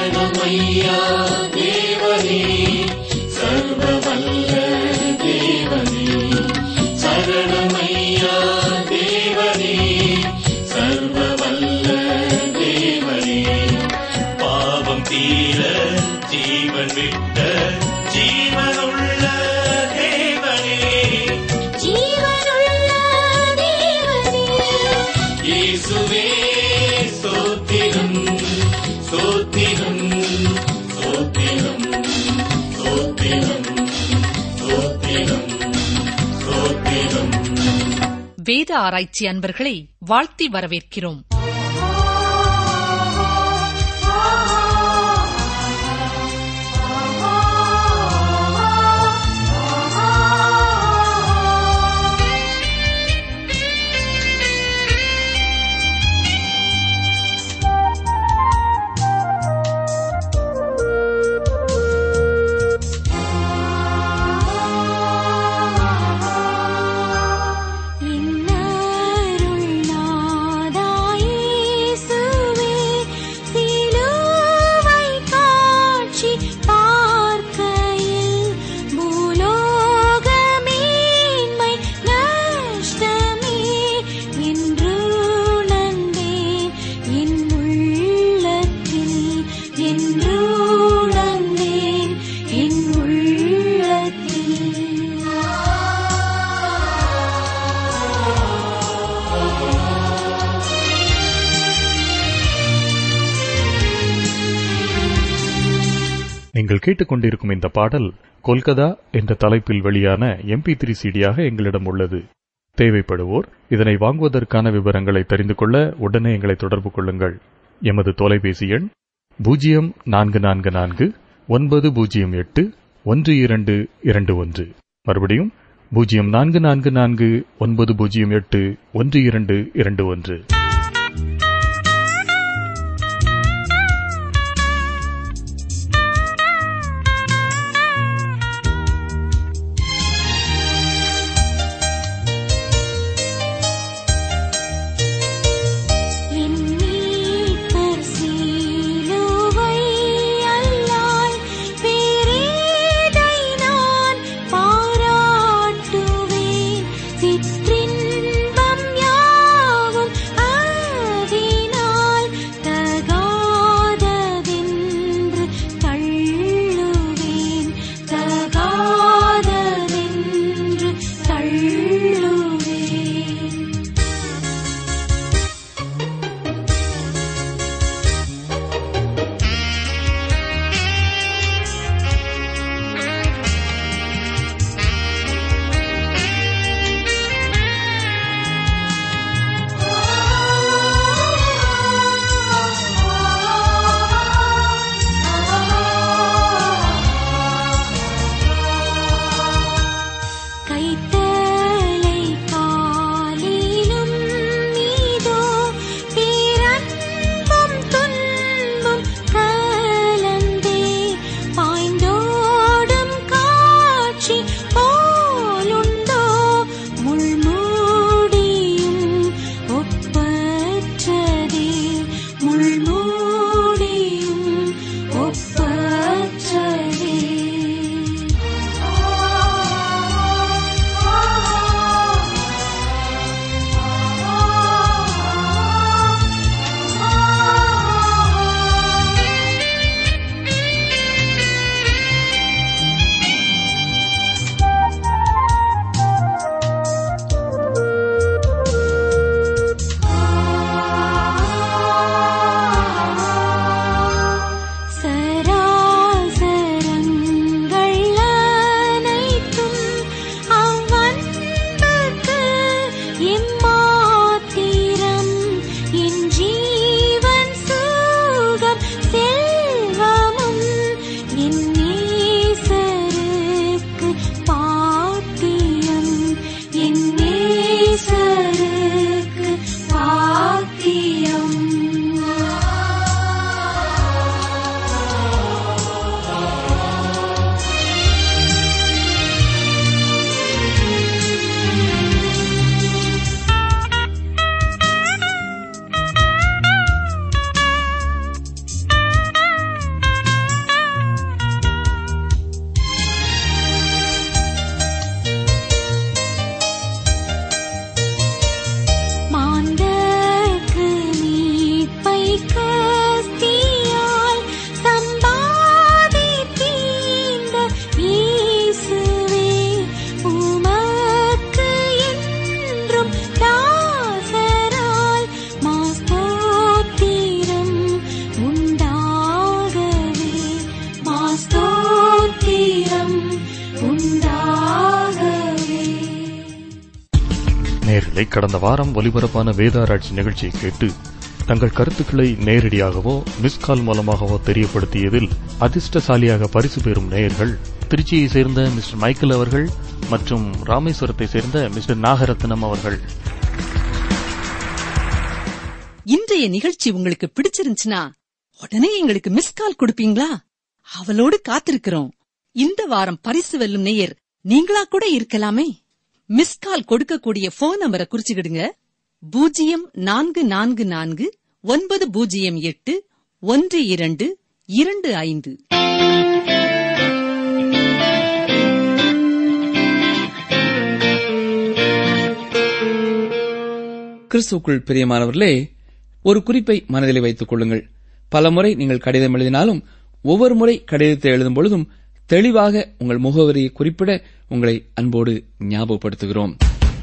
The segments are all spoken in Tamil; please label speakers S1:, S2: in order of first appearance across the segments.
S1: சரணமையா தேவனே சர்வ வல்ல தேவனே சரணமையா தேவனே சர்வ வல்ல தேவனே பாவம் தீர ஜீவன் விட்ட ஜீவனுள்ள தேவனே
S2: ஜீவனுள்ள தேவனே
S1: இயேசுவே ஸ்தோத்திரம் ஸ்தோத்திரம் ஸ்தோத்திரம் ஸ்தோத்திரம் ஸ்தோத்திரம் ஸ்தோத்திரம்
S3: வேத ஆராய்ச்சி அன்பர்களை வாழ்த்தி வரவேற்கிறோம்
S2: இன்னருள் நாதாயேசுவே சிலுவை காட்சி பார்க்கையில் பூலோக மேன்மை நஷ்டமே என்று உணர்ந்தேன் என் உள்ளத்தில் என்று உணர்ந்தேன் என் உள்ளத்தில்
S4: நீங்கள் கேட்டுக்கொண்டிருக்கும் இந்த பாடல் கொல்கதா என்ற தலைப்பில் வெளியான எம்பி த்ரீ சிடியாக எங்களிடம் உள்ளது தேவைப்படுவோர் இதனை வாங்குவதற்கான விவரங்களை தெரிந்து கொள்ள உடனே எங்களை தொடர்பு கொள்ளுங்கள் எமது தொலைபேசி எண் பூஜ்ஜியம் நான்கு நான்கு நான்கு ஒன்பது பூஜ்ஜியம் எட்டு ஒன்று இரண்டு இரண்டு ஒன்று மறுபடியும் பூஜ்ஜியம் நான்கு நான்கு நான்கு ஒன்பது பூஜ்ஜியம் எட்டு ஒன்று இரண்டு இரண்டு ஒன்று
S2: என் மீட்பர் சிலுவை அல்லால் வேறேதை நான் பாராட்டுவேன் சிற்றின்பம் யாவும் அதிலே
S4: ஒருவேளை கடந்த வாரம் ஒலிபரப்பான வேதாராய்ச்சி நிகழ்ச்சியை கேட்டு தங்கள் கருத்துக்களை நேரடியாகவோ மிஸ்கால் மூலமாகவோ தெரியப்படுத்தியதில் அதிர்ஷ்டசாலியாக பரிசு பெறும் நேயர்கள் திருச்சியை சேர்ந்த மிஸ்டர் மைக்கேல் அவர்கள் மற்றும் ராமேஸ்வரத்தை சேர்ந்த மிஸ்டர் நாகரத்னம் அவர்கள்
S3: இன்றைய நிகழ்ச்சி உங்களுக்கு பிடிச்சிருந்துச்சுன்னா உடனே எங்களுக்கு மிஸ் கால் கொடுப்பீங்களா அவளோடு காத்திருக்கிறோம் இந்த வாரம் பரிசு வெல்லும் நேயர் நீங்களா கூட இருக்கலாமே மிஸ் கால் கொடுக்கக்கூடிய போன் நம்பரை குறிச்சுக்கிடுங்க பூஜ்ஜியம் நான்கு நான்கு நான்கு ஒன்பது பூஜ்ஜியம் எட்டு ஒன்று இரண்டு இரண்டு ஐந்து
S5: கிறிஸ்துவுக்குள் பிரியமானவர்களே ஒரு குறிப்பை மனதிலே வைத்துக் கொள்ளுங்கள் பலமுறை நீங்கள் கடிதம் எழுதினாலும் ஒவ்வொரு முறை கடிதத்தை எழுதும் பொழுதும் தெளிவாக உங்கள் முகவரியை குறிப்பிட உங்களை அன்போடு ஞாபகப்படுத்துகிறோம்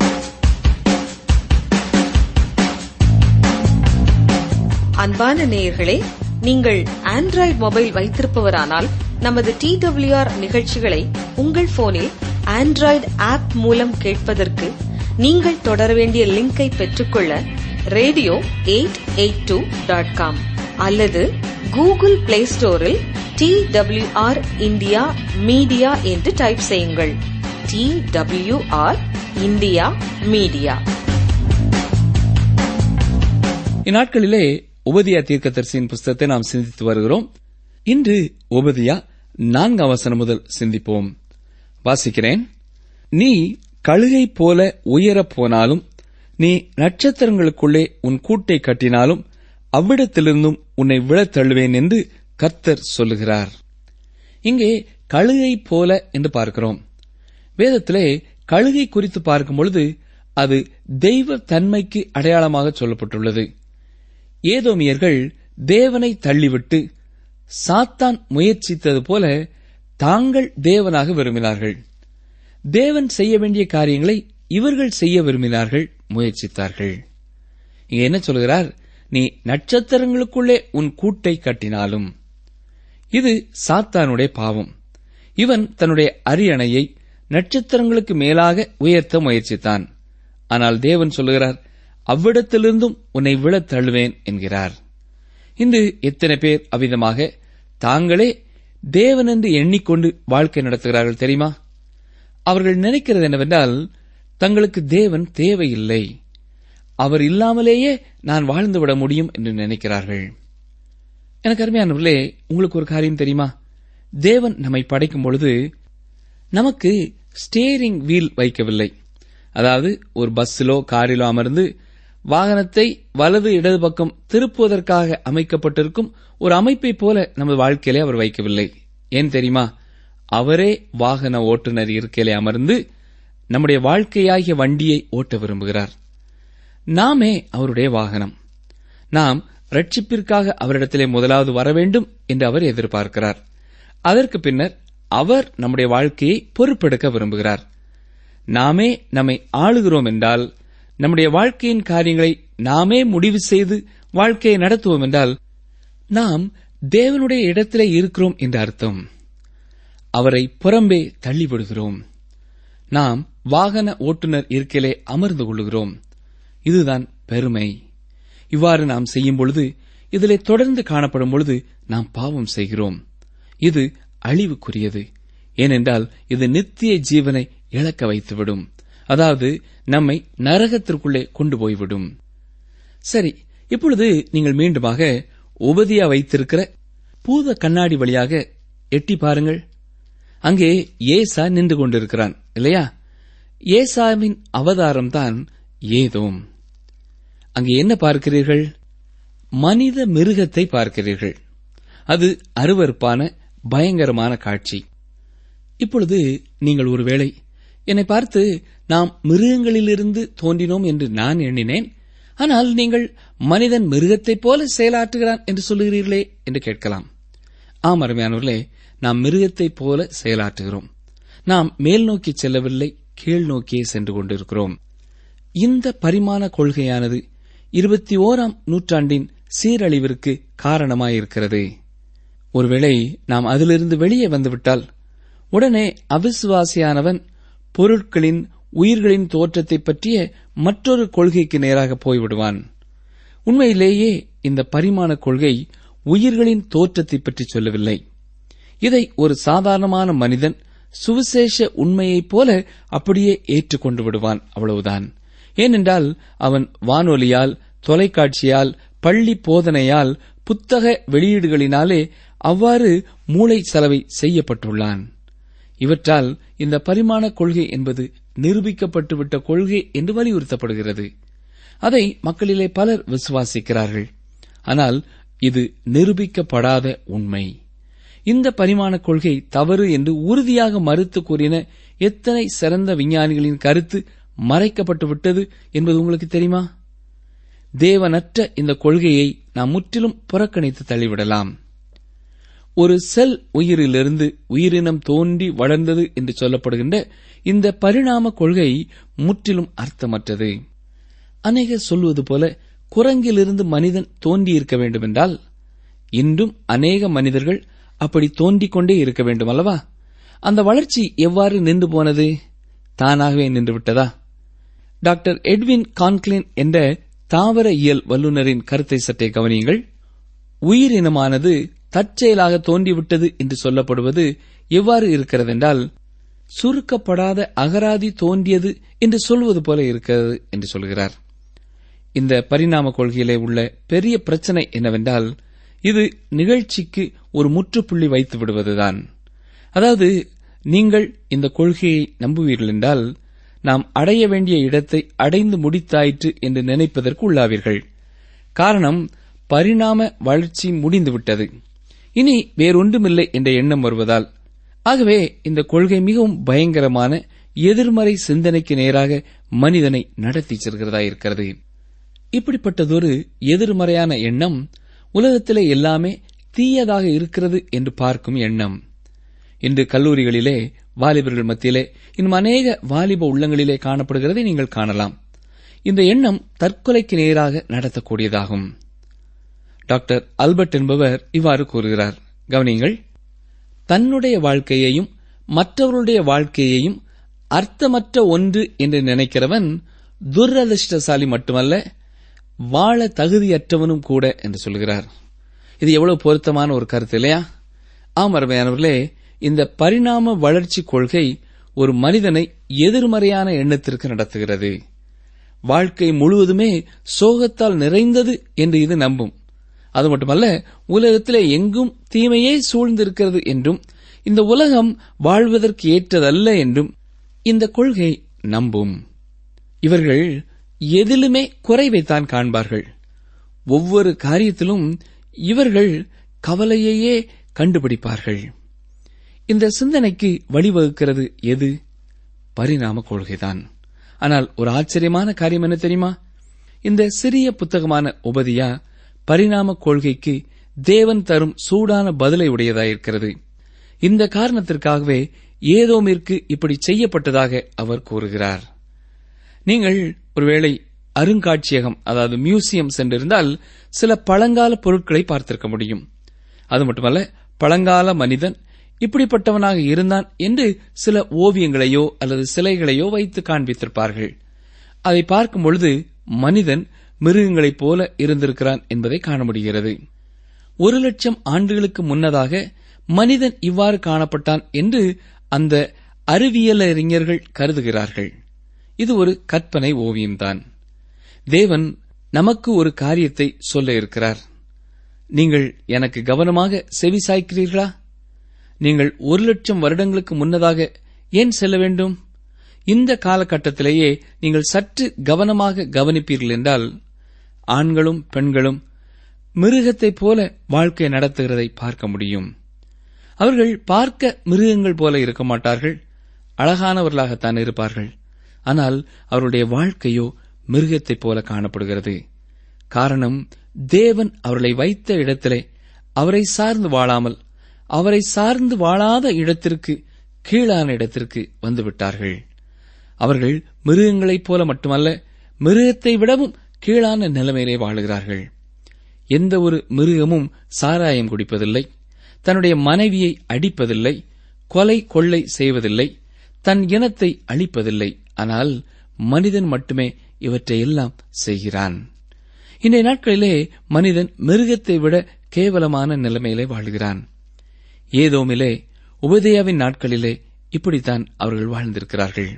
S6: அன்பான நேயர்களே நீங்கள் ஆண்ட்ராய்டு மொபைல் வைத்திருப்பவரானால் நமது டி ஆர் நிகழ்ச்சிகளை உங்கள் போனில் ஆண்ட்ராய்டு ஆப் மூலம் கேட்பதற்கு நீங்கள் தொடர வேண்டிய லிங்கை பெற்றுக்கொள்ள radio eight eight two dot com அல்லது கூகுள் பிளே ஸ்டோரில் டி ஆர் இந்தியா மீடியா என்று டைப் செய்யுங்கள் டி ஆர் இந்தியா மீடியா
S5: இந்நாட்களிலே உபதியா தீர்க்கதரிசியின் புஸ்தகத்தை நாம் சிந்தித்து வருகிறோம் இன்று உபதியா நான்காம் வசனம் முதல் சிந்திப்போம் வாசிக்கிறேன் நீ கழுகை போல உயரப் போனாலும் நீ நட்சத்திரங்களுக்குள்ளே உன் கூட்டை கட்டினாலும் அவ்விடத்திலிருந்தும் உன்னை விழத் தள்ளுவேன் என்று கர்த்தர் சொல்லுகிறார் இங்கே கழுகை போல என்று பார்க்கிறோம் வேதத்திலே கழுகை குறித்து பார்க்கும் பொழுது அது தெய்வ தன்மைக்கு அடையாளமாக சொல்லப்பட்டுள்ளது ஏதோமியர்கள் தேவனை தள்ளிவிட்டு சாத்தான் முயற்சித்தது போல தாங்கள் தேவனாக விரும்பினார்கள் தேவன் செய்ய வேண்டிய காரியங்களை இவர்கள் செய்ய விரும்பினார்கள் முயற்சித்தார்கள் இங்க என்ன சொல்கிறார் நீ நட்சத்திரங்களுக்குள்ளே உன் கூட்டை கட்டினாலும் இது சாத்தானுடைய பாவம் இவன் தன்னுடைய அரியணையை நட்சத்திரங்களுக்கு மேலாக உயர்த்த முயற்சித்தான் ஆனால் தேவன் சொல்லுகிறார் அவ்விடத்திலிருந்தும் உன்னை விழத் தள்ளுவேன் என்கிறார் இன்று எத்தனை பேர் அவ்விதமாக தாங்களே தேவன் என்று எண்ணிக்கொண்டு வாழ்க்கை நடத்துகிறார்கள் தெரியுமா அவர்கள் நினைக்கிறது என்னவென்றால் தங்களுக்கு தேவன் தேவையில்லை அவர் இல்லாமலேயே நான் வாழ்ந்துவிட முடியும் என்று நினைக்கிறார்கள் எனக்கு அருமையானவர்களே உங்களுக்கு ஒரு காரியம் தெரியுமா தேவன் நம்மை படைக்கும் பொழுது நமக்கு ஸ்டேரிங் வீல் வைக்கவில்லை அதாவது ஒரு பஸ்ஸிலோ காரிலோ அமர்ந்து வாகனத்தை வலது இடது பக்கம் திருப்புவதற்காக அமைக்கப்பட்டிருக்கும் ஒரு அமைப்பை போல நமது வாழ்க்கையிலே அவர் வைக்கவில்லை ஏன் தெரியுமா அவரே வாகன ஓட்டுநர் இருக்கையிலே அமர்ந்து நம்முடைய வாழ்க்கையாகிய வண்டியை ஓட்ட விரும்புகிறார் நாமே அவருடைய வாகனம் நாம் ரட்சிப்பிற்காக அவரிடத்திலே முதலாவது வர வேண்டும் என்று அவர் எதிர்பார்க்கிறார் அதற்கு பின்னர் அவர் நம்முடைய வாழ்க்கையை பொறுப்பெடுக்க விரும்புகிறார் நாமே நம்மை ஆளுகிறோம் என்றால் நம்முடைய வாழ்க்கையின் காரியங்களை நாமே முடிவு செய்து வாழ்க்கையை நடத்துவோம் என்றால் நாம் தேவனுடைய இடத்திலே இருக்கிறோம் என்று அர்த்தம் அவரை புறம்பே தள்ளிவிடுகிறோம் நாம் வாகன ஓட்டுநர் இருக்கையிலே அமர்ந்து கொள்ளுகிறோம் இதுதான் பெருமை இவ்வாறு நாம் செய்யும் பொழுது இதிலே தொடர்ந்து காணப்படும் பொழுது நாம் பாவம் செய்கிறோம் இது அழிவுக்குரியது ஏனென்றால் இது நித்திய ஜீவனை இழக்க வைத்துவிடும் அதாவது நம்மை நரகத்திற்குள்ளே கொண்டு போய்விடும் சரி இப்பொழுது நீங்கள் மீண்டுமாக உபதியா வைத்திருக்கிற பூத கண்ணாடி வழியாக எட்டி பாருங்கள் அங்கே ஏசா நின்று கொண்டிருக்கிறான் இல்லையா ஏசாவின் அவதாரம்தான் ஏதோம் அங்கே என்ன பார்க்கிறீர்கள் மனித மிருகத்தை பார்க்கிறீர்கள் அது அருவருப்பான பயங்கரமான காட்சி இப்பொழுது நீங்கள் ஒருவேளை என்னை பார்த்து நாம் மிருகங்களிலிருந்து தோன்றினோம் என்று நான் எண்ணினேன் ஆனால் நீங்கள் மனிதன் மிருகத்தைப் போல செயலாற்றுகிறான் என்று சொல்லுகிறீர்களே என்று கேட்கலாம் ஆம் அருமையானவர்களே நாம் மிருகத்தைப் போல செயலாற்றுகிறோம் நாம் மேல் நோக்கி செல்லவில்லை கீழ் நோக்கியே சென்று கொண்டிருக்கிறோம் இந்த பரிமாண கொள்கையானது இருபத்தி ஓராம் நூற்றாண்டின் சீரழிவிற்கு காரணமாயிருக்கிறது ஒருவேளை நாம் அதிலிருந்து வெளியே வந்துவிட்டால் உடனே அவிசுவாசியானவன் பொருட்களின் உயிர்களின் தோற்றத்தை பற்றிய மற்றொரு கொள்கைக்கு நேராக போய்விடுவான் உண்மையிலேயே இந்த பரிமாண கொள்கை உயிர்களின் தோற்றத்தை பற்றி சொல்லவில்லை இதை ஒரு சாதாரணமான மனிதன் சுவிசேஷ உண்மையைப் போல அப்படியே ஏற்றுக்கொண்டு விடுவான் அவ்வளவுதான் ஏனென்றால் அவன் வானொலியால் தொலைக்காட்சியால் பள்ளி போதனையால் புத்தக வெளியீடுகளினாலே அவ்வாறு மூளை செலவை செய்யப்பட்டுள்ளான் இவற்றால் இந்த பரிமாண கொள்கை என்பது நிரூபிக்கப்பட்டுவிட்ட கொள்கை என்று வலியுறுத்தப்படுகிறது அதை மக்களிலே பலர் விசுவாசிக்கிறார்கள் ஆனால் இது நிரூபிக்கப்படாத உண்மை இந்த பரிமாண கொள்கை தவறு என்று உறுதியாக மறுத்து கூறின எத்தனை சிறந்த விஞ்ஞானிகளின் கருத்து மறைக்கப்பட்டு விட்டது என்பது உங்களுக்கு தெரியுமா தேவனற்ற இந்த கொள்கையை நாம் முற்றிலும் புறக்கணித்து தள்ளிவிடலாம் ஒரு செல் உயிரிலிருந்து உயிரினம் தோன்றி வளர்ந்தது என்று சொல்லப்படுகின்ற இந்த பரிணாம கொள்கை முற்றிலும் அர்த்தமற்றது அநேகர் சொல்வது போல குரங்கிலிருந்து மனிதன் தோன்றியிருக்க வேண்டுமென்றால் இன்றும் அநேக மனிதர்கள் அப்படி தோன்றிக் கொண்டே இருக்க வேண்டும் அல்லவா அந்த வளர்ச்சி எவ்வாறு நின்று போனது தானாகவே நின்று விட்டதா டாக்டர் எட்வின் கான்க்ளின் என்ற தாவர இயல் வல்லுநரின் கருத்தை சற்றே கவனியுங்கள் உயிரினமானது தற்செயலாக தோன்றிவிட்டது என்று சொல்லப்படுவது எவ்வாறு இருக்கிறதென்றால் சுருக்கப்படாத அகராதி தோன்றியது என்று சொல்வது போல இருக்கிறது என்று சொல்கிறார் இந்த பரிணாம கொள்கையிலே உள்ள பெரிய பிரச்சனை என்னவென்றால் இது நிகழ்ச்சிக்கு ஒரு முற்றுப்புள்ளி வைத்து விடுவதுதான் அதாவது நீங்கள் இந்த கொள்கையை நம்புவீர்கள் என்றால் நாம் அடைய வேண்டிய இடத்தை அடைந்து முடித்தாயிற்று என்று நினைப்பதற்கு உள்ளாவீர்கள் காரணம் பரிணாம வளர்ச்சி முடிந்துவிட்டது இனி வேறொன்றுமில்லை என்ற எண்ணம் வருவதால் ஆகவே இந்த கொள்கை மிகவும் பயங்கரமான எதிர்மறை சிந்தனைக்கு நேராக மனிதனை நடத்தி செல்கிறதா இருக்கிறது இப்படிப்பட்டதொரு எதிர்மறையான எண்ணம் உலகத்திலே எல்லாமே தீயதாக இருக்கிறது என்று பார்க்கும் எண்ணம் இன்று கல்லூரிகளிலே வாலிபர்கள் மத்தியிலே இன்னும் அநேக வாலிப உள்ளங்களிலே காணப்படுகிறதை நீங்கள் காணலாம் இந்த எண்ணம் தற்கொலைக்கு நேராக நடத்தக்கூடியதாகும் டாக்டர் அல்பர்ட் என்பவர் இவ்வாறு கூறுகிறார் கவனியுங்கள் தன்னுடைய வாழ்க்கையையும் மற்றவருடைய வாழ்க்கையையும் அர்த்தமற்ற ஒன்று என்று நினைக்கிறவன் துரதிருஷ்டசாலி மட்டுமல்ல வாழ தகுதியற்றவனும் கூட என்று சொல்கிறார் இது எவ்வளவு பொருத்தமான ஒரு கருத்து இல்லையா ஆம் அருமையானவர்களே இந்த பரிணாம வளர்ச்சி கொள்கை ஒரு மனிதனை எதிர்மறையான எண்ணத்திற்கு நடத்துகிறது வாழ்க்கை முழுவதுமே சோகத்தால் நிறைந்தது என்று இது நம்பும் அது மட்டுமல்ல உலகத்திலே எங்கும் தீமையே சூழ்ந்திருக்கிறது என்றும் இந்த உலகம் வாழ்வதற்கு ஏற்றதல்ல என்றும் இந்த கொள்கை நம்பும் இவர்கள் எதிலுமே குறைவைத்தான் காண்பார்கள் ஒவ்வொரு காரியத்திலும் இவர்கள் கவலையையே கண்டுபிடிப்பார்கள் இந்த சிந்தனைக்கு வழிவகுக்கிறது எது பரிணாம கொள்கைதான் ஆனால் ஒரு ஆச்சரியமான காரியம் என்ன தெரியுமா இந்த சிறிய புத்தகமான உபதியா பரிணாம கொள்கைக்கு தேவன் தரும் சூடான பதிலை உடையதாயிருக்கிறது இந்த காரணத்திற்காகவே ஏதோமிற்கு இப்படி செய்யப்பட்டதாக அவர் கூறுகிறார் நீங்கள் ஒருவேளை அருங்காட்சியகம் அதாவது மியூசியம் சென்றிருந்தால் சில பழங்கால பொருட்களை பார்த்திருக்க முடியும் அது மட்டுமல்ல பழங்கால மனிதன் இப்படிப்பட்டவனாக இருந்தான் என்று சில ஓவியங்களையோ அல்லது சிலைகளையோ வைத்து காண்பித்திருப்பார்கள் அதை பார்க்கும் பொழுது மனிதன் மிருகங்களைப் போல இருந்திருக்கிறான் என்பதை காண முடிகிறது ஒரு லட்சம் ஆண்டுகளுக்கு முன்னதாக மனிதன் இவ்வாறு காணப்பட்டான் என்று அந்த அறிவியலறிஞர்கள் கருதுகிறார்கள் இது ஒரு கற்பனை ஓவியம்தான் தேவன் நமக்கு ஒரு காரியத்தை சொல்ல இருக்கிறார் நீங்கள் எனக்கு கவனமாக செவி சாய்க்கிறீர்களா நீங்கள் ஒரு லட்சம் வருடங்களுக்கு முன்னதாக ஏன் செல்ல வேண்டும் இந்த காலகட்டத்திலேயே நீங்கள் சற்று கவனமாக கவனிப்பீர்கள் என்றால் ஆண்களும் பெண்களும் மிருகத்தைப் போல வாழ்க்கை நடத்துகிறதை பார்க்க முடியும் அவர்கள் பார்க்க மிருகங்கள் போல இருக்க மாட்டார்கள் அழகானவர்களாகத்தான் இருப்பார்கள் ஆனால் அவருடைய வாழ்க்கையோ மிருகத்தைப் போல காணப்படுகிறது காரணம் தேவன் அவர்களை வைத்த இடத்திலே அவரை சார்ந்து வாழாமல் அவரை சார்ந்து வாழாத இடத்திற்கு கீழான இடத்திற்கு வந்துவிட்டார்கள் அவர்கள் மிருகங்களைப் போல மட்டுமல்ல மிருகத்தை விடவும் கீழான நிலைமையிலே வாழுகிறார்கள் எந்த ஒரு மிருகமும் சாராயம் குடிப்பதில்லை தன்னுடைய மனைவியை அடிப்பதில்லை கொலை கொள்ளை செய்வதில்லை தன் இனத்தை அழிப்பதில்லை ஆனால் மனிதன் மட்டுமே இவற்றை எல்லாம் செய்கிறான் இன்றைய நாட்களிலே மனிதன் மிருகத்தை விட கேவலமான நிலைமையிலே வாழ்கிறான் ஏதோமிலே உபதேயாவின் நாட்களிலே இப்படித்தான் அவர்கள் வாழ்ந்திருக்கிறார்கள்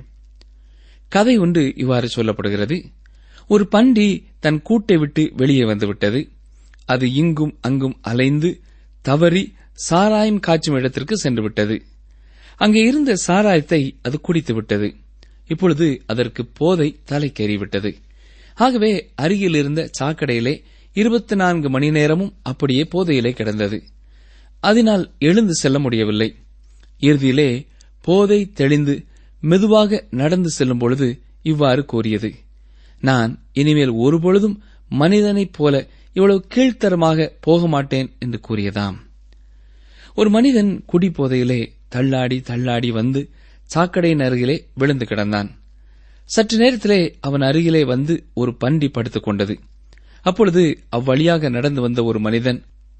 S5: கதை ஒன்று இவ்வாறு சொல்லப்படுகிறது ஒரு பன்றி தன் கூட்டை விட்டு வெளியே வந்துவிட்டது அது இங்கும் அங்கும் அலைந்து தவறி சாராயம் காய்ச்சும் இடத்திற்கு சென்று விட்டது அங்கே இருந்த சாராயத்தை அது குடித்து விட்டது இப்பொழுது அதற்கு போதை தலைக்கேறிவிட்டது ஆகவே அருகில் இருந்த சாக்கடையிலே இருபத்தி நான்கு மணி நேரமும் அப்படியே போதையிலே கிடந்தது அதனால் எழுந்து செல்ல முடியவில்லை இறுதியிலே போதை தெளிந்து மெதுவாக நடந்து செல்லும் பொழுது இவ்வாறு கூறியது நான் இனிமேல் ஒருபொழுதும் மனிதனைப் போல இவ்வளவு கீழ்த்தரமாக போக மாட்டேன் என்று கூறியதாம் ஒரு மனிதன் குடி போதையிலே தள்ளாடி தள்ளாடி வந்து சாக்கடையின் அருகிலே விழுந்து கிடந்தான் சற்று நேரத்திலே அவன் அருகிலே வந்து ஒரு பன்றி படுத்துக் கொண்டது அப்பொழுது அவ்வழியாக நடந்து வந்த ஒரு மனிதன்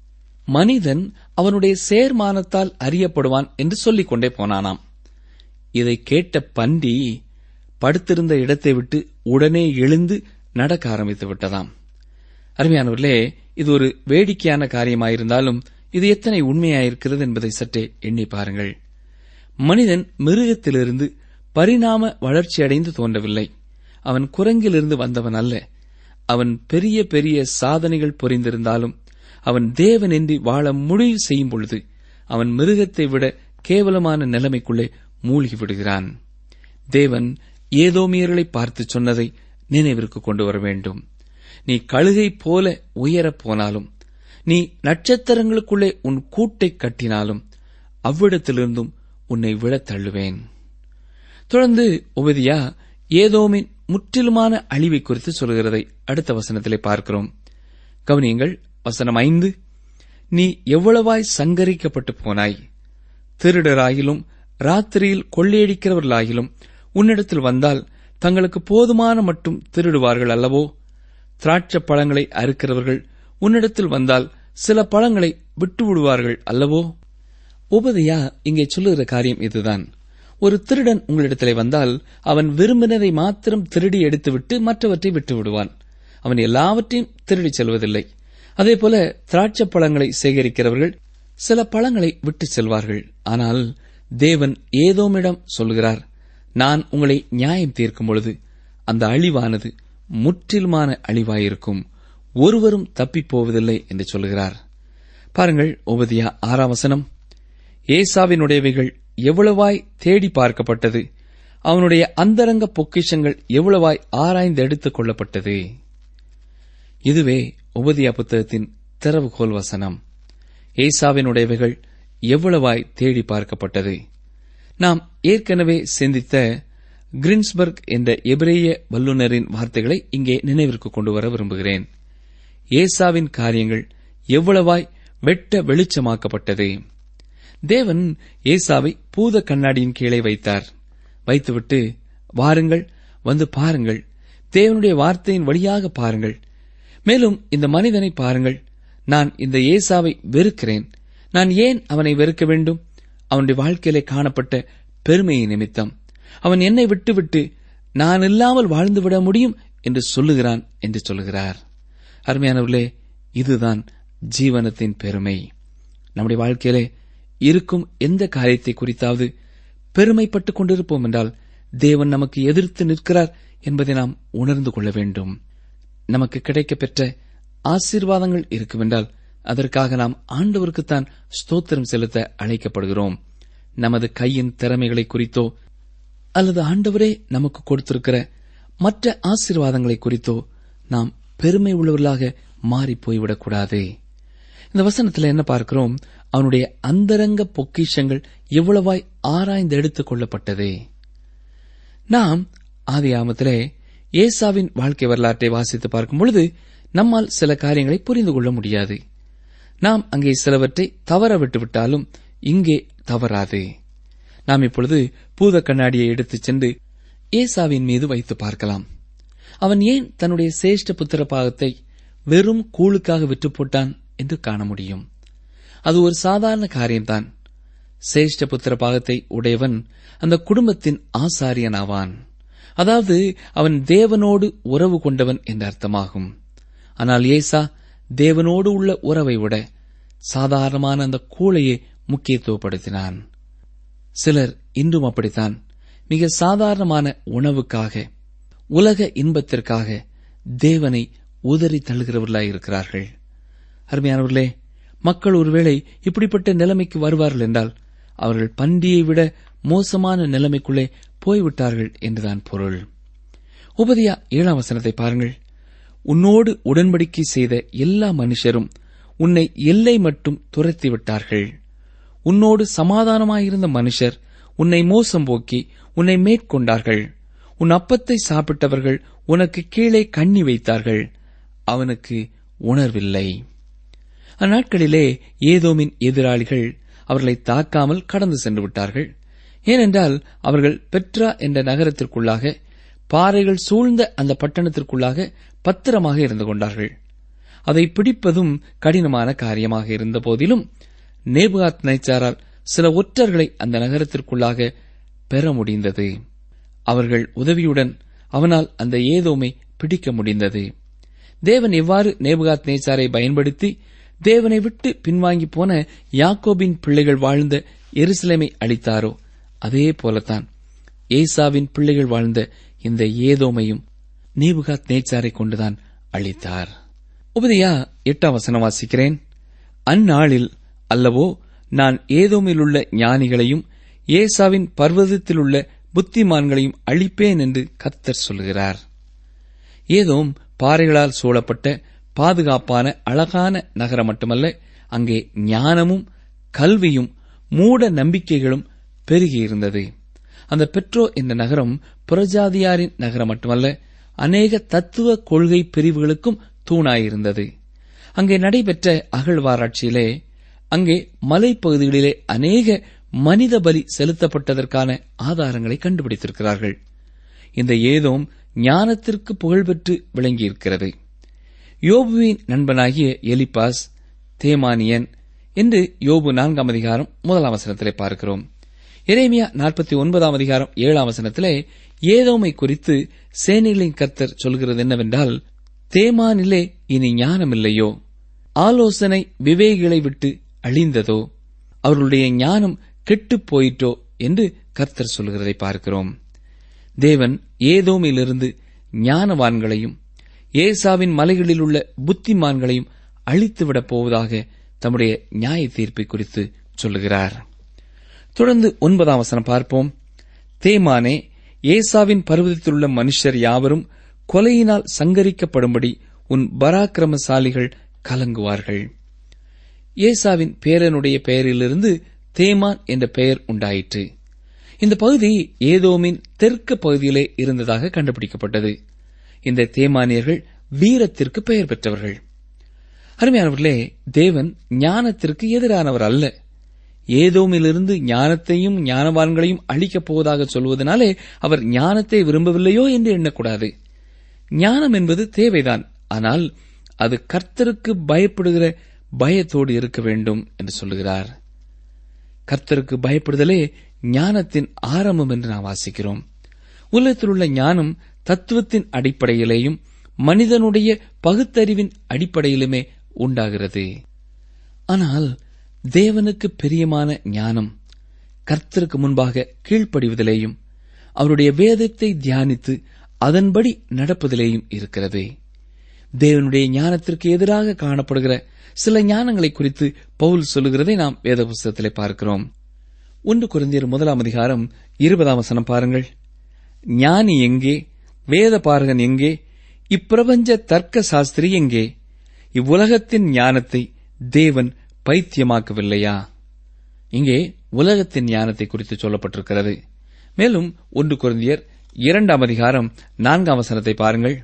S5: மனிதன் அவனுடைய சேர்மானத்தால் அறியப்படுவான் என்று சொல்லிக் கொண்டே போனானாம் இதை கேட்ட பன்றி படுத்திருந்த இடத்தை விட்டு உடனே எழுந்து நடக்க ஆரம்பித்து விட்டதாம் அருமையானவர்களே இது ஒரு வேடிக்கையான காரியமாயிருந்தாலும் இது எத்தனை உண்மையாயிருக்கிறது என்பதை சற்றே எண்ணி பாருங்கள் மனிதன் மிருகத்திலிருந்து பரிணாம வளர்ச்சியடைந்து தோன்றவில்லை அவன் குரங்கிலிருந்து வந்தவன் அல்ல அவன் பெரிய பெரிய சாதனைகள் புரிந்திருந்தாலும் அவன் தேவனின்றி வாழ முடிவு செய்யும் பொழுது அவன் மிருகத்தை விட கேவலமான நிலைமைக்குள்ளே மூழ்கி விடுகிறான் தேவன் ஏதோமியர்களை பார்த்து சொன்னதை நினைவிற்கு கொண்டு வர வேண்டும் நீ கழுகை போல உயரப் போனாலும் நீ நட்சத்திரங்களுக்குள்ளே உன் கூட்டை கட்டினாலும் அவ்விடத்திலிருந்தும் உன்னை விழத் தள்ளுவேன் தொடர்ந்து உபதியா ஏதோமின் முற்றிலுமான அழிவை குறித்து சொல்கிறதை அடுத்த வசனத்திலே பார்க்கிறோம் கவனியங்கள் வசனம் ஐந்து நீ எவ்வளவாய் சங்கரிக்கப்பட்டு போனாய் திருடராயிலும் ராத்திரியில் கொள்ளையடிக்கிறவர்களாகிலும் உன்னிடத்தில் வந்தால் தங்களுக்கு போதுமான மட்டும் திருடுவார்கள் அல்லவோ திராட்சை பழங்களை அறுக்கிறவர்கள் உன்னிடத்தில் வந்தால் சில பழங்களை விட்டு விடுவார்கள் அல்லவோ உபதையா இங்கே சொல்லுகிற காரியம் இதுதான் ஒரு திருடன் உங்களிடத்திலே வந்தால் அவன் விரும்பினதை மாத்திரம் திருடி எடுத்துவிட்டு மற்றவற்றை விட்டு விடுவான் அவன் எல்லாவற்றையும் திருடிச் செல்வதில்லை அதேபோல திராட்சை பழங்களை சேகரிக்கிறவர்கள் சில பழங்களை விட்டு செல்வார்கள் ஆனால் தேவன் ஏதோமிடம் சொல்கிறார் நான் உங்களை நியாயம் தீர்க்கும் பொழுது அந்த அழிவானது முற்றிலுமான அழிவாயிருக்கும் ஒருவரும் தப்பிப் போவதில்லை என்று சொல்கிறார் பாருங்கள் உபதியா ஆறாம் வசனம் ஏசாவினுடையவைகள் எவ்வளவாய் தேடி பார்க்கப்பட்டது அவனுடைய அந்தரங்க பொக்கிஷங்கள் எவ்வளவாய் ஆராய்ந்து எடுத்துக் கொள்ளப்பட்டது இதுவே உபதியா புத்தகத்தின் திறவுகோல் வசனம் ஏசாவினுடையவைகள் எவ்வளவாய் தேடி பார்க்கப்பட்டது நாம் ஏற்கனவே சிந்தித்த கிரின்ஸ்பர்க் என்ற எபிரேய வல்லுநரின் வார்த்தைகளை இங்கே நினைவிற்கு கொண்டு வர விரும்புகிறேன் ஏசாவின் காரியங்கள் எவ்வளவாய் வெட்ட வெளிச்சமாக்கப்பட்டது தேவன் ஏசாவை பூத கண்ணாடியின் கீழே வைத்தார் வைத்துவிட்டு வாருங்கள் வந்து பாருங்கள் தேவனுடைய வார்த்தையின் வழியாக பாருங்கள் மேலும் இந்த மனிதனை பாருங்கள் நான் இந்த ஏசாவை வெறுக்கிறேன் நான் ஏன் அவனை வெறுக்க வேண்டும் அவனுடைய வாழ்க்கையிலே காணப்பட்ட பெருமையை நிமித்தம் அவன் என்னை விட்டுவிட்டு நான் இல்லாமல் வாழ்ந்துவிட முடியும் என்று சொல்லுகிறான் என்று சொல்லுகிறார் அருமையானவர்களே இதுதான் ஜீவனத்தின் பெருமை நம்முடைய வாழ்க்கையிலே இருக்கும் எந்த காரியத்தை குறித்தாவது பெருமைப்பட்டுக் கொண்டிருப்போம் என்றால் தேவன் நமக்கு எதிர்த்து நிற்கிறார் என்பதை நாம் உணர்ந்து கொள்ள வேண்டும் நமக்கு கிடைக்கப் பெற்ற ஆசீர்வாதங்கள் இருக்குமென்றால் அதற்காக நாம் ஆண்டவருக்குத்தான் ஸ்தோத்திரம் செலுத்த அழைக்கப்படுகிறோம் நமது கையின் திறமைகளை குறித்தோ அல்லது ஆண்டவரே நமக்கு கொடுத்திருக்கிற மற்ற ஆசீர்வாதங்களை குறித்தோ நாம் பெருமை உள்ளவர்களாக மாறிப் போய்விடக்கூடாது இந்த வசனத்தில் என்ன பார்க்கிறோம் அவனுடைய அந்தரங்க பொக்கிஷங்கள் எவ்வளவாய் ஆராய்ந்து எடுத்துக் கொள்ளப்பட்டது நாம் ஆதி ஆமத்திலே ஏசாவின் வாழ்க்கை வரலாற்றை வாசித்து பார்க்கும் பொழுது நம்மால் சில காரியங்களை புரிந்து கொள்ள முடியாது நாம் அங்கே சிலவற்றை தவற விட்டுவிட்டாலும் இங்கே தவறாது நாம் இப்பொழுது பூத கண்ணாடியை எடுத்துச் சென்று ஏசாவின் மீது வைத்து பார்க்கலாம் அவன் ஏன் தன்னுடைய சேஷ்ட புத்திர பாகத்தை வெறும் கூழுக்காக விற்று போட்டான் என்று காண முடியும் அது ஒரு சாதாரண காரியம்தான் சேஷ்ட புத்திர பாகத்தை உடையவன் அந்த குடும்பத்தின் ஆசாரியனாவான் அதாவது அவன் தேவனோடு உறவு கொண்டவன் என்ற அர்த்தமாகும் ஆனால் ஏசா தேவனோடு உள்ள உறவை விட சாதாரணமான அந்த கூளையே முக்கியத்துவப்படுத்தினான் சிலர் இன்றும் அப்படித்தான் மிக சாதாரணமான உணவுக்காக உலக இன்பத்திற்காக தேவனை உதறி தள்ளுகிறவர்களாய் இருக்கிறார்கள் அருமையானவர்களே மக்கள் ஒருவேளை இப்படிப்பட்ட நிலைமைக்கு வருவார்கள் என்றால் அவர்கள் பண்டியை விட மோசமான நிலைமைக்குள்ளே போய்விட்டார்கள் என்றுதான் பொருள் உபதியா ஏழாம் வசனத்தை பாருங்கள் உன்னோடு உடன்படிக்கை செய்த எல்லா மனுஷரும் உன்னை எல்லை மட்டும் துரத்தி விட்டார்கள் உன்னோடு சமாதானமாயிருந்த மனுஷர் உன்னை மோசம் போக்கி உன்னை மேற்கொண்டார்கள் உன் அப்பத்தை சாப்பிட்டவர்கள் உனக்கு கீழே கண்ணி வைத்தார்கள் அவனுக்கு உணர்வில்லை அந்நாட்களிலே ஏதோமின் எதிராளிகள் அவர்களை தாக்காமல் கடந்து சென்று விட்டார்கள் ஏனென்றால் அவர்கள் பெட்ரா என்ற நகரத்திற்குள்ளாக பாறைகள் சூழ்ந்த அந்த பட்டணத்திற்குள்ளாக பத்திரமாக இருந்து கொண்டார்கள் அதை பிடிப்பதும் கடினமான காரியமாக இருந்த போதிலும் நேபுகாத் நைச்சாரால் சில ஒற்றர்களை அந்த நகரத்திற்குள்ளாக பெற முடிந்தது அவர்கள் உதவியுடன் அவனால் அந்த ஏதோமை பிடிக்க முடிந்தது தேவன் எவ்வாறு நேபுகாத் நேச்சாரை பயன்படுத்தி தேவனை விட்டு பின்வாங்கி போன யாக்கோபின் பிள்ளைகள் வாழ்ந்த எருசலேமை அளித்தாரோ அதே போலத்தான் ஏசாவின் பிள்ளைகள் வாழ்ந்த இந்த ஏதோமையும் நேபுகாத் நேச்சாரை கொண்டுதான் அளித்தார் உபதியா எட்டாம் வசனம் வாசிக்கிறேன் அந்நாளில் அல்லவோ நான் ஏதோமிலுள்ள ஞானிகளையும் ஏசாவின் பர்வதத்திலுள்ள புத்திமான்களையும் அழிப்பேன் என்று கர்த்தர் சொல்கிறார் ஏதோம் பாறைகளால் சூழப்பட்ட பாதுகாப்பான அழகான நகரம் மட்டுமல்ல அங்கே ஞானமும் கல்வியும் மூட நம்பிக்கைகளும் பெருகியிருந்தது அந்த பெட்ரோ என்ற நகரம் புறஜாதியாரின் நகரம் மட்டுமல்ல அநேக தத்துவ கொள்கை பிரிவுகளுக்கும் தூணாயிருந்தது அங்கே நடைபெற்ற அகழ்வாராய்ச்சியிலே அங்கே மலைப்பகுதிகளிலே அநேக மனித பலி செலுத்தப்பட்டதற்கான ஆதாரங்களை கண்டுபிடித்திருக்கிறார்கள் இந்த ஏதோம் ஞானத்திற்கு புகழ்பெற்று விளங்கியிருக்கிறது யோபுவின் நண்பனாகிய எலிபாஸ் தேமானியன் என்று யோபு நான்காம் அதிகாரம் முதலாம் வசனத்திலே பார்க்கிறோம் எரேமியா நாற்பத்தி ஒன்பதாம் அதிகாரம் ஏழாம் வசனத்திலே ஏதோமை குறித்து சேனைகளின் கர்த்தர் சொல்கிறது என்னவென்றால் தேமானிலே இனி ஞானமில்லையோ ஆலோசனை விவேகிகளை விட்டு அழிந்ததோ அவர்களுடைய ஞானம் கெட்டுப் போயிற்றோ என்று கர்த்தர் சொல்கிறதை பார்க்கிறோம் தேவன் ஏதோமிலிருந்து ஞானவான்களையும் ஏசாவின் மலைகளில் உள்ள புத்திமான்களையும் அழித்துவிடப் போவதாக தம்முடைய நியாய தீர்ப்பை குறித்து சொல்லுகிறார் தொடர்ந்து ஒன்பதாம் வசனம் பார்ப்போம் தேமானே ஏசாவின் பருவத்திலுள்ள மனுஷர் யாவரும் கொலையினால் சங்கரிக்கப்படும்படி உன் பராக்கிரமசாலிகள் கலங்குவார்கள் ஏசாவின் பேரனுடைய பெயரிலிருந்து தேமான் என்ற பெயர் உண்டாயிற்று இந்த பகுதி ஏதோமின் தெற்கு பகுதியிலே இருந்ததாக கண்டுபிடிக்கப்பட்டது இந்த தேமானியர்கள் வீரத்திற்கு பெயர் பெற்றவர்கள் அருமையானவர்களே தேவன் ஞானத்திற்கு எதிரானவர் அல்ல ஏதோமிலிருந்து ஞானத்தையும் ஞானவான்களையும் அழிக்கப் போவதாக சொல்வதனாலே அவர் ஞானத்தை விரும்பவில்லையோ என்று எண்ணக்கூடாது ஞானம் என்பது தேவைதான் ஆனால் அது கர்த்தருக்கு பயப்படுகிற பயத்தோடு இருக்க வேண்டும் என்று சொல்லுகிறார் கர்த்தருக்கு பயப்படுதலே ஞானத்தின் ஆரம்பம் என்று நாம் வாசிக்கிறோம் உலகத்தில் உள்ள ஞானம் தத்துவத்தின் அடிப்படையிலேயும் மனிதனுடைய பகுத்தறிவின் அடிப்படையிலுமே உண்டாகிறது ஆனால் தேவனுக்கு பிரியமான ஞானம் கர்த்தருக்கு முன்பாக கீழ்ப்படிவதிலேயும் அவருடைய வேதத்தை தியானித்து அதன்படி நடப்பதிலேயும் இருக்கிறது தேவனுடைய ஞானத்திற்கு எதிராக காணப்படுகிற சில ஞானங்களை குறித்து பவுல் சொல்லுகிறதை நாம் வேத புஸ்தகத்திலே பார்க்கிறோம் ஒன்று குறைந்தியர் முதலாம் அதிகாரம் இருபதாம் வசனம் பாருங்கள் ஞானி எங்கே வேத பாரகன் எங்கே இப்பிரபஞ்ச தர்க்க சாஸ்திரி எங்கே இவ்வுலகத்தின் ஞானத்தை தேவன் பைத்தியமாக்கவில்லையா இங்கே உலகத்தின் ஞானத்தை குறித்து சொல்லப்பட்டிருக்கிறது மேலும் ஒன்று குருந்தியர் இரண்டாம் அதிகாரம் நான்காம் வசனத்தை பாருங்கள்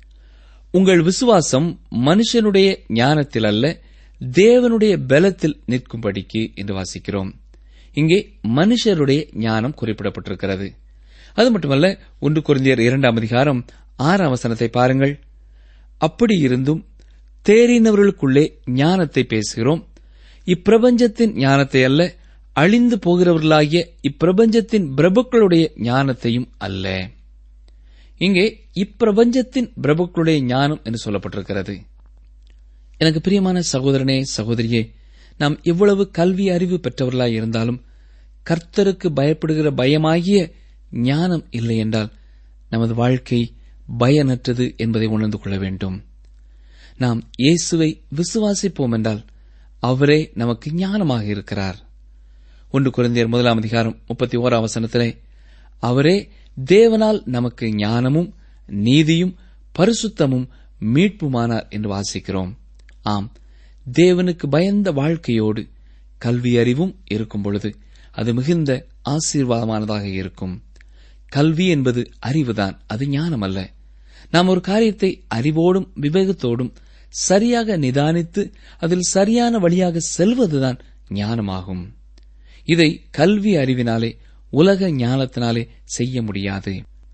S5: உங்கள் விசுவாசம் மனுஷனுடைய ஞானத்தில் அல்ல தேவனுடைய பலத்தில் நிற்கும்படிக்கு என்று வாசிக்கிறோம் இங்கே மனுஷருடைய ஞானம் குறிப்பிடப்பட்டிருக்கிறது அது மட்டுமல்ல ஒன்று குருந்தியர் இரண்டாம் அதிகாரம் ஆறாம் வசனத்தை பாருங்கள் அப்படி இருந்தும் தேறினவர்களுக்குள்ளே ஞானத்தை பேசுகிறோம் இப்பிரபஞ்சத்தின் ஞானத்தை அல்ல அழிந்து போகிறவர்களாகிய இப்பிரபஞ்சத்தின் பிரபுக்களுடைய ஞானத்தையும் அல்ல இங்கே இப்பிரபஞ்சத்தின் பிரபுக்களுடைய ஞானம் என்று சொல்லப்பட்டிருக்கிறது எனக்கு பிரியமான சகோதரனே சகோதரியே நாம் எவ்வளவு கல்வி அறிவு பெற்றவர்களாய் இருந்தாலும் கர்த்தருக்கு பயப்படுகிற பயமாகிய ஞானம் இல்லை என்றால் நமது வாழ்க்கை பயனற்றது என்பதை உணர்ந்து கொள்ள வேண்டும் நாம் இயேசுவை விசுவாசிப்போம் என்றால் அவரே நமக்கு ஞானமாக இருக்கிறார் ஒன்று குழந்தையர் முதலாம் அதிகாரம் முப்பத்தி ஓராம் வசனத்திலே அவரே தேவனால் நமக்கு ஞானமும் நீதியும் பரிசுத்தமும் மீட்புமானார் என்று வாசிக்கிறோம் ஆம் தேவனுக்கு பயந்த வாழ்க்கையோடு கல்வி அறிவும் இருக்கும் பொழுது அது மிகுந்த ஆசீர்வாதமானதாக இருக்கும் கல்வி என்பது அறிவுதான் அது ஞானம் அல்ல நாம் ஒரு காரியத்தை அறிவோடும் விவேகத்தோடும் சரியாக நிதானித்து அதில் சரியான வழியாக செல்வதுதான் ஞானமாகும் இதை கல்வி அறிவினாலே உலக ஞானத்தினாலே செய்ய முடியாது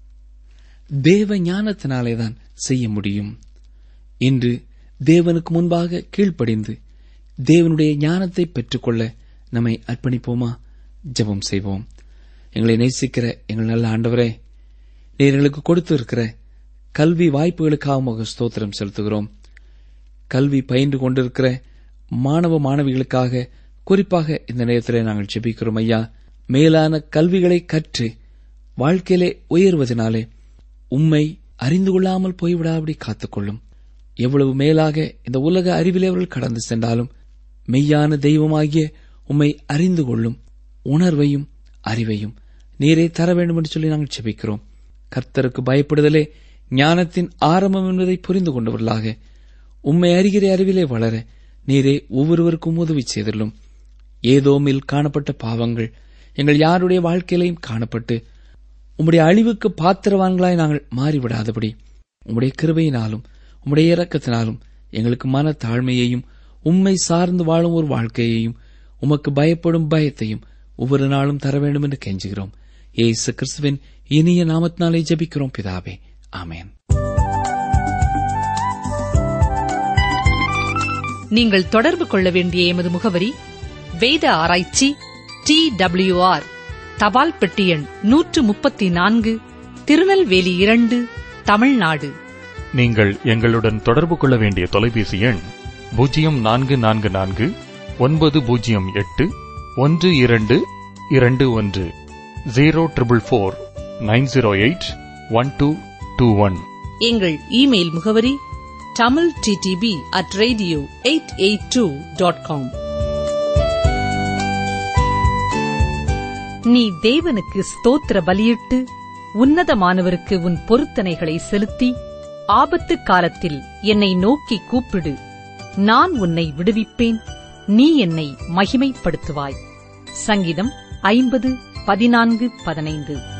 S5: தேவ ஞானத்தினாலேதான் செய்ய முடியும் இன்று தேவனுக்கு முன்பாக கீழ்ப்படிந்து தேவனுடைய ஞானத்தை பெற்றுக்கொள்ள நம்மை அர்ப்பணிப்போமா ஜெபம் செய்வோம் எங்களை நேசிக்கிற எங்கள் நல்ல ஆண்டவரே நீர் எங்களுக்கு கொடுத்திருக்கிற கல்வி வாய்ப்புகளுக்காக உமக்கு ஸ்தோத்திரம் செலுத்துகிறோம் கல்வி பயின்று கொண்டிருக்கிற மாணவ மாணவிகளுக்காக குறிப்பாக இந்த நேரத்தில் நாங்கள் ஜெபிக்கிறோம் ஐயா மேலான கல்விகளை கற்று வாழ்க்கையிலே உயர்வதனாலே உம்மை அறிந்து கொள்ளாமல் போய்விடாபடி காத்துக்கொள்ளும் எவ்வளவு மேலாக இந்த உலக அறிவிலே அவர்கள் கடந்து சென்றாலும் மெய்யான தெய்வமாகிய உம்மை அறிந்து கொள்ளும் உணர்வையும் அறிவையும் நீரே தர வேண்டும் என்று சொல்லி நாங்கள் செபிக்கிறோம் கர்த்தருக்கு பயப்படுதலே ஞானத்தின் ஆரம்பம் என்பதை புரிந்து கொண்டவர்களாக உம்மை அறிகிற அறிவிலே வளர நீரே ஒவ்வொருவருக்கும் உதவி செய்துள்ளோம் ஏதோமில் காணப்பட்ட பாவங்கள் எங்கள் யாருடைய வாழ்க்கையிலையும் காணப்பட்டு உம்முடைய அழிவுக்கு பாத்திரவான்களாய் நாங்கள் மாறிவிடாதபடி உம்முடைய கிருபையினாலும் உம்முடைய இரக்கத்தினாலும் எங்களுக்கு மன தாழ்மையையும் உம்மை சார்ந்து வாழும் ஒரு வாழ்க்கையையும் உமக்கு பயப்படும் பயத்தையும் ஒவ்வொரு நாளும் தர வேண்டும் என்று கெஞ்சுகிறோம் ஏசு கிறிஸ்துவின் இனிய நாமத்தினாலே ஜெபிக்கிறோம் பிதாவே ஆமென்
S3: நீங்கள் தொடர்பு கொள்ள வேண்டிய எமது முகவரி வேத ஆராய்ச்சி டி ஆர் தபால் பெட்டி எண் நூற்று முப்பத்தி நான்கு திருநெல்வேலி இரண்டு தமிழ்நாடு
S4: நீங்கள் எங்களுடன் தொடர்பு கொள்ள வேண்டிய தொலைபேசி எண் பூஜ்ஜியம் நான்கு நான்கு நான்கு ஒன்பது பூஜ்ஜியம் எட்டு ஒன்று இரண்டு இரண்டு ஒன்று zero triple four nine zero eight one two two one
S3: எங்கள் இமெயில் முகவரி Tamil DTP at radio eight eight two dot com நீ தேவனுக்கு ஸ்தோத்திர பலியிட்டு உன்னதமானவருக்கு உன் பொருத்தனைகளை செலுத்தி ஆபத்து காலத்தில் என்னை நோக்கி கூப்பிடு நான் உன்னை விடுவிப்பேன் நீ என்னை மகிமைப்படுத்துவாய் சங்கீதம் ஐம்பது பதினான்கு பதினைந்து